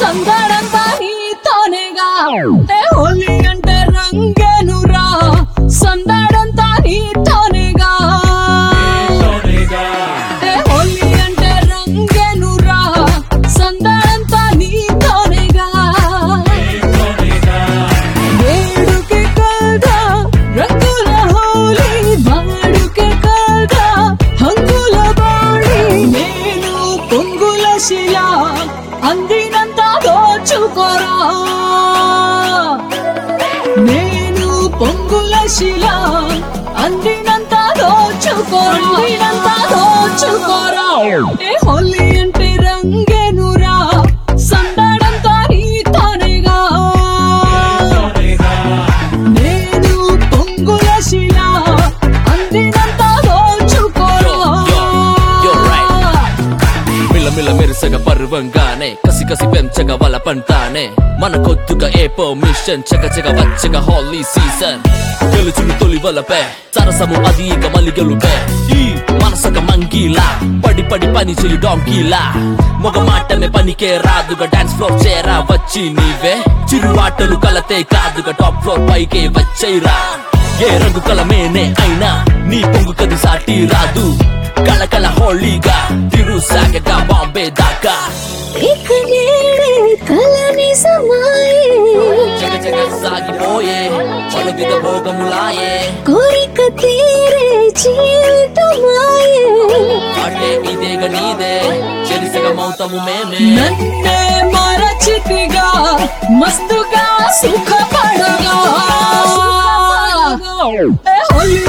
సందడంతా నీతోనేగా ఏ హోలీ అంటే రంగేనురా సందడంతా నీతోనేగా ఏ హోలీ అంటే రంగేనురా సందడంతా నీతోనేగా వేడుకే కాదా రంగుల హోలీ వాడుకే కాదా హంగుల బాడి నేను పొంగుల శిల అందినంత దోచుకోరా నేను పొంగుల శిల అందినంత దోచుకోరా అందినంత దోచుకోరా ఏ హోలీ అంటే రంగేనురా సందడంతా నీతోనేగా నేను పొంగుల శిల అందినంత దోచుకోరా Yo, yo, right. మిల్ల మిల్ల మెరుసగ పర్వంగానే కసి కసి పెంచగా వల పంటానే మన కొద్దుగా ఏ పర్మిషన్ చక చక వచ్చగా హాలీ సీజన్ గెలుచుని తొలి వలపే సరసము అది ఇక మలి గెలుపే ఈ మనసక మంగీలా పడి పడి పని చెయ్యి డాంకీలా మొగ మాటమే పనికే రాదుగా డాన్స్ ఫ్లోర్ చేరా వచ్చి నీవే చిరువాటలు కలతే కాదుగా టాప్ ఫ్లోర్ పైకే వచ్చైరా ఏ రంగు కలమేనే అయినా నీ పొంగు కది సాటి రాదు కళకళ హోళీగా తిరు సాగగా బాంబే దాకా ఇక నేడే కల నిజమాయే జగ జగ సాగిపోయే పలుదిగ భోగములాయే కోరిక తీరే జీవితమాయే అంటే ఇదేగ నీదే చెరిసగ మౌతము మేమే నన్నే మరచితిగా మస్తుగా సుఖపడగా ఏ హోలీ